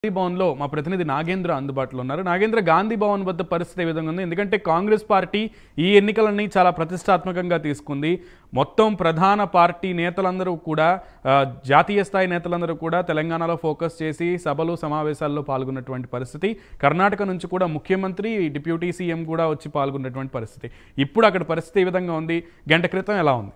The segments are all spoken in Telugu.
గాంధీ భవన్లో మా ప్రతినిధి నాగేంద్ర అందుబాటులో ఉన్నారు నాగేంద్ర గాంధీ భవన్ వద్ద పరిస్థితి ఏ విధంగా ఉంది ఎందుకంటే కాంగ్రెస్ పార్టీ ఈ ఎన్నికలని చాలా ప్రతిష్టాత్మకంగా తీసుకుంది మొత్తం ప్రధాన పార్టీ నేతలందరూ కూడా ఆ, జాతీయ స్థాయి నేతలందరూ కూడా తెలంగాణలో ఫోకస్ చేసి సభలు సమావేశాల్లో పాల్గొన్నటువంటి పరిస్థితి కర్ణాటక నుంచి కూడా ముఖ్యమంత్రి డిప్యూటీ సీఎం కూడా వచ్చి పాల్గొన్నటువంటి పరిస్థితి ఇప్పుడు అక్కడ పరిస్థితి ఏ విధంగా ఉంది గంట క్రితం ఎలా ఉంది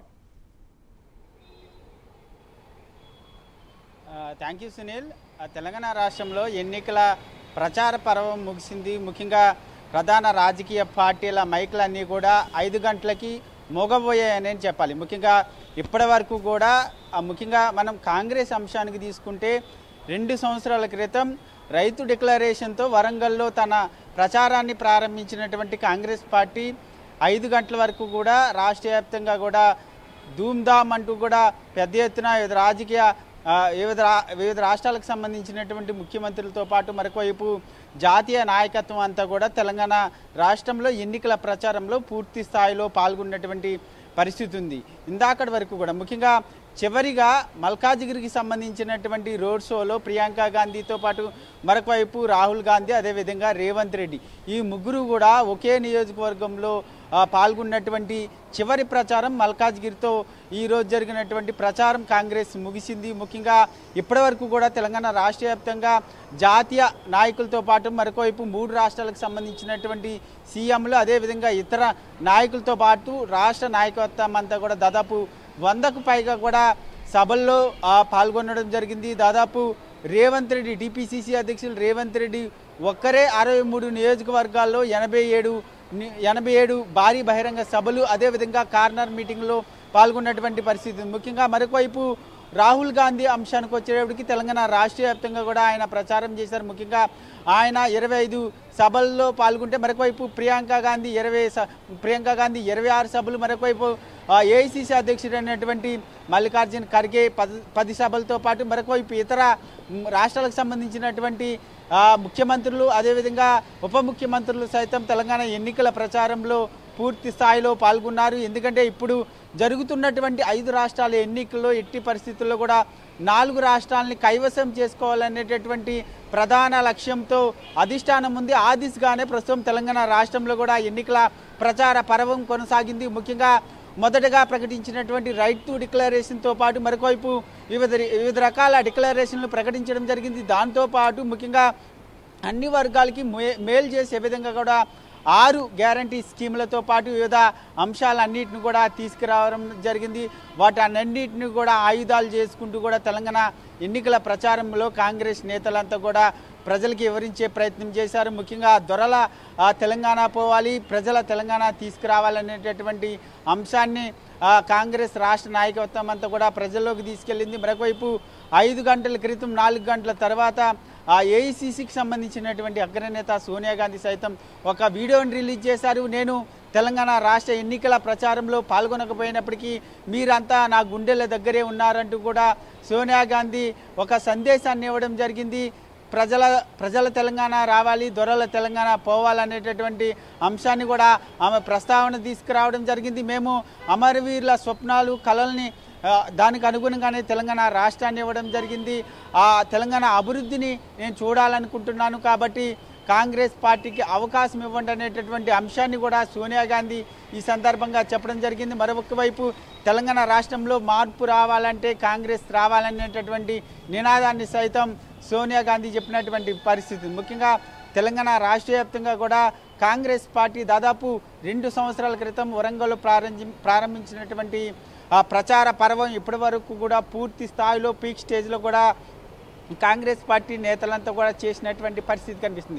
థ్యాంక్ యూ సునీల్ ఆ, తెలంగాణ రాష్ట్రంలో ఎన్నికల ప్రచార పర్వం ముగిసింది ముఖ్యంగా ప్రధాన రాజకీయ పార్టీల మైకులన్నీ కూడా ఐదు గంటలకి మోగబోయాయని చెప్పాలి ముఖ్యంగా ఇప్పటి వరకు కూడా ఆ, ముఖ్యంగా మనం కాంగ్రెస్ అంశానికి తీసుకుంటే రెండు సంవత్సరాల క్రితం రైతు డిక్లరేషన్తో వరంగల్లో తన ప్రచారాన్ని ప్రారంభించినటువంటి కాంగ్రెస్ పార్టీ ఐదు గంటల వరకు కూడా రాష్ట్ర వ్యాప్తంగా కూడా ధూమ్ధామ్ అంటూ కూడా పెద్ద ఎత్తున వివిధ రాజకీయ ఆ, వివిధ రా వివిధ రాష్ట్రాలకు సంబంధించినటువంటి ముఖ్యమంత్రులతో పాటు మరొకవైపు జాతీయ నాయకత్వం అంతా కూడా తెలంగాణ రాష్ట్రంలో ఎన్నికల ప్రచారంలో పూర్తి స్థాయిలో పాల్గొన్నటువంటి పరిస్థితి ఉంది ఇందాకటి వరకు కూడా ముఖ్యంగా చివరిగా మల్కాజిగిరికి సంబంధించినటువంటి రోడ్ షోలో ప్రియాంక గాంధీతో పాటు మరొక వైపు రాహుల్ గాంధీ అదేవిధంగా రేవంత్ రెడ్డి ఈ ముగ్గురు కూడా ఒకే నియోజకవర్గంలో ఆ, పాల్గొన్నటువంటి చివరి ప్రచారం మల్కాజ్గిరితో ఈ రోజు జరిగినటువంటి ప్రచారం కాంగ్రెస్ ముగిసింది ముఖ్యంగా ఇప్పటివరకు కూడా తెలంగాణ రాష్ట్ర వ్యాప్తంగా జాతీయ నాయకులతో పాటు మరొకవైపు మూడు రాష్ట్రాలకు సంబంధించినటువంటి సీఎంలు అదేవిధంగా ఇతర నాయకులతో పాటు రాష్ట్ర నాయకత్వం అంతా కూడా దాదాపు వందకు పైగా కూడా సభల్లో ఆ, పాల్గొనడం జరిగింది దాదాపు రేవంత్ రెడ్డి టీపీసీసీ అధ్యక్షులు రేవంత్ రెడ్డి ఒక్కరే అరవై మూడు నియోజకవర్గాల్లో ఎనభై ఏడు ని- ఎనభై ఏడు భారీ బహిరంగ సభలు అదేవిధంగా కార్నర్ మీటింగ్లో పాల్గొన్నటువంటి పరిస్థితి ఉంది. ముఖ్యంగా మరొకవైపు రాహుల్ గాంధీ అంశానికి వచ్చేటప్పటికి తెలంగాణ రాష్ట్ర వ్యాప్తంగా కూడా ఆయన ప్రచారం చేశారు ముఖ్యంగా ఆయన ఇరవై ఐదు సభల్లో పాల్గొంటే మరొకవైపు ప్రియాంక గాంధీ ఇరవై స- ప్రియాంక గాంధీ ఇరవై ఆరు సభలు మరొకవైపు ఏఐసిసి అధ్యక్షుడు అయినటువంటి మల్లికార్జున్ ఖర్గే పది పది సభలతో పాటు మరొకవైపు ఇతర మ్, రాష్ట్రాలకు సంబంధించినటువంటి ఆ, ముఖ్యమంత్రులు అదేవిధంగా ఉప ముఖ్యమంత్రులు సైతం తెలంగాణ ఎన్నికల ప్రచారంలో పూర్తి స్థాయిలో పాల్గొన్నారు ఎందుకంటే ఇప్పుడు జరుగుతున్నటువంటి ఐదు రాష్ట్రాల ఎన్నికల్లో ఎట్టి పరిస్థితుల్లో కూడా నాలుగు రాష్ట్రాలని కైవసం చేసుకోవాలనేటటువంటి ప్రధాన లక్ష్యంతో అధిష్టానం ఉంది ఆ దిశగానే ప్రస్తుతం తెలంగాణ రాష్ట్రంలో కూడా ఎన్నికల ప్రచార పర్వం కొనసాగింది ముఖ్యంగా మొదటగా ప్రకటించినటువంటి రైట్ టు డిక్లరేషన్తో పాటు మరొకవైపు వివిధ వివిధ రకాల డిక్లరేషన్లు ప్రకటించడం జరిగింది దాంతోపాటు ముఖ్యంగా అన్ని వర్గాలకి మే- మేలు చేసే విధంగా కూడా ఆరు గ్యారంటీ స్కీములతో పాటు వివిధ అంశాలన్నింటిని కూడా తీసుకురావడం జరిగింది వాటన్నింటిని కూడా ఆయుధాలు చేసుకుంటూ కూడా తెలంగాణ ఎన్నికల ప్రచారంలో కాంగ్రెస్ నేతలంతా కూడా ప్రజలకి వివరించే ప్రయత్నం చేశారు ముఖ్యంగా దొరల ఆ, తెలంగాణ పోవాలి ప్రజల తెలంగాణ తీసుకురావాలనేటటువంటి అంశాన్ని ఆ, కాంగ్రెస్ రాష్ట్ర నాయకత్వం అంతా కూడా ప్రజల్లోకి తీసుకెళ్ళింది మరొకవైపు ఐదు గంటల క్రితం నాలుగు గంటల తర్వాత ఆ ఏఐసిసికి సంబంధించినటువంటి అగ్రనేత సోనియా గాంధీ సైతం ఒక వీడియోని రిలీజ్ చేశారు నేను తెలంగాణ రాష్ట్ర ఎన్నికల ప్రచారంలో పాల్గొనకపోయినప్పటికీ మీరంతా నా గుండెల దగ్గరే ఉన్నారంటూ కూడా సోనియా గాంధీ ఒక సందేశాన్ని ఇవ్వడం జరిగింది ప్రజల ప్రజల తెలంగాణ రావాలి దొరల తెలంగాణ పోవాలనేటటువంటి అంశాన్ని కూడా ఆమె ప్రస్తావన తీసుకురావడం జరిగింది మేము అమరవీరుల స్వప్నాలు కళల్ని ఆ, దానికి అనుగుణంగానే తెలంగాణ రాష్ట్రాన్ని ఇవ్వడం జరిగింది ఆ తెలంగాణ అభివృద్ధిని నేను చూడాలనుకుంటున్నాను కాబట్టి కాంగ్రెస్ పార్టీకి అవకాశం ఇవ్వండి అనేటటువంటి అంశాన్ని కూడా సోనియా గాంధీ ఈ సందర్భంగా చెప్పడం జరిగింది మరొక వైపు తెలంగాణ రాష్ట్రంలో మార్పు రావాలంటే కాంగ్రెస్ రావాలనేటటువంటి నినాదాన్ని సైతం సోనియా గాంధీ చెప్పినటువంటి పరిస్థితి ముఖ్యంగా తెలంగాణ రాష్ట్ర వ్యాప్తంగా కూడా కాంగ్రెస్ పార్టీ దాదాపు రెండు సంవత్సరాల క్రితం వరంగల్లో ప్రారంభి ప్రారంభించినటువంటి ఆ ప్రచార పర్వం ఇప్పటి వరకు కూడా పూర్తి స్థాయిలో పీక్ స్టేజ్లో కూడా కాంగ్రెస్ పార్టీ నేతలంతా కూడా చేసినటువంటి పరిస్థితి కనిపిస్తుంది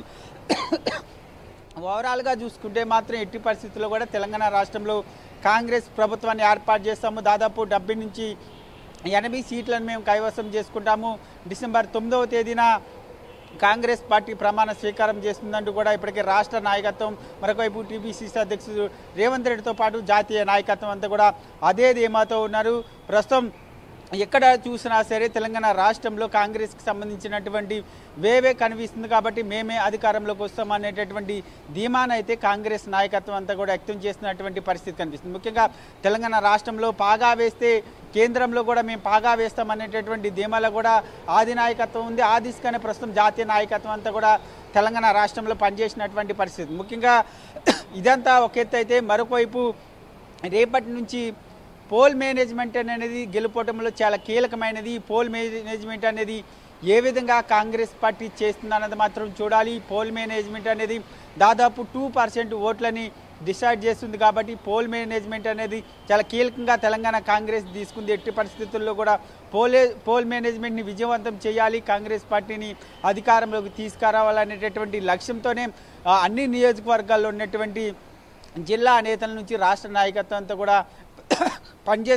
ఓవరాల్గా చూసుకుంటే మాత్రం ఎట్టి పరిస్థితుల్లో కూడా తెలంగాణ రాష్ట్రంలో కాంగ్రెస్ ప్రభుత్వాన్ని ఏర్పాటు చేస్తాము దాదాపు డెబ్బై నుంచి ఎనభై సీట్లను మేము కైవసం చేసుకుంటాము డిసెంబర్ తొమ్మిదవ తేదీన కాంగ్రెస్ పార్టీ ప్రమాణ స్వీకారం చేస్తుందంటూ కూడా ఇప్పటికే రాష్ట్ర నాయకత్వం మరొకవైపు టీపీసీసీ అధ్యక్షుడు రేవంత్ రెడ్డితో పాటు జాతీయ నాయకత్వం అంతా కూడా అదే ధీమాతో ఉన్నారు ప్రస్తుతం ఎక్కడ చూసినా సరే తెలంగాణ రాష్ట్రంలో కాంగ్రెస్కి సంబంధించినటువంటి వేవే కనిపిస్తుంది కాబట్టి మేమే అధికారంలోకి వస్తాం అనేటటువంటి ధీమానైతే కాంగ్రెస్ నాయకత్వం అంతా కూడా వ్యక్తం చేస్తున్నటువంటి పరిస్థితి కనిపిస్తుంది ముఖ్యంగా తెలంగాణ రాష్ట్రంలో పాగా వేస్తే కేంద్రంలో కూడా మేము పాగా వేస్తాం అనేటటువంటి ధీమాలో కూడా ఆది నాయకత్వం ఉంది ఆ దిశగానే ప్రస్తుతం జాతీయ నాయకత్వం అంతా కూడా తెలంగాణ రాష్ట్రంలో పనిచేసినటువంటి పరిస్థితి ముఖ్యంగా ఇదంతా ఒక ఎత్తు అయితే మరొకవైపు రేపటి నుంచి పోల్ మేనేజ్మెంట్ అనేది గెలుపోవటంలో చాలా కీలకమైనది ఈ పోల్ మేనేజ్మెంట్ అనేది ఏ విధంగా కాంగ్రెస్ పార్టీ చేస్తుందన్నది మాత్రం చూడాలి ఈ పోల్ మేనేజ్మెంట్ అనేది దాదాపు టూ పర్సెంట్ ఓట్లని డిసైడ్ చేస్తుంది కాబట్టి పోల్ మేనేజ్మెంట్ అనేది చాలా కీలకంగా తెలంగాణ కాంగ్రెస్ తీసుకుంది ఎట్టి పరిస్థితుల్లో కూడా పోలే పోల్ మేనేజ్మెంట్ని విజయవంతం చేయాలి కాంగ్రెస్ పార్టీని అధికారంలోకి తీసుకురావాలనేటటువంటి లక్ష్యంతోనే ఆ, అన్ని నియోజకవర్గాల్లో ఉన్నటువంటి జిల్లా నేతల నుంచి రాష్ట్ర నాయకత్వం అంతా కూడా పనిచేసి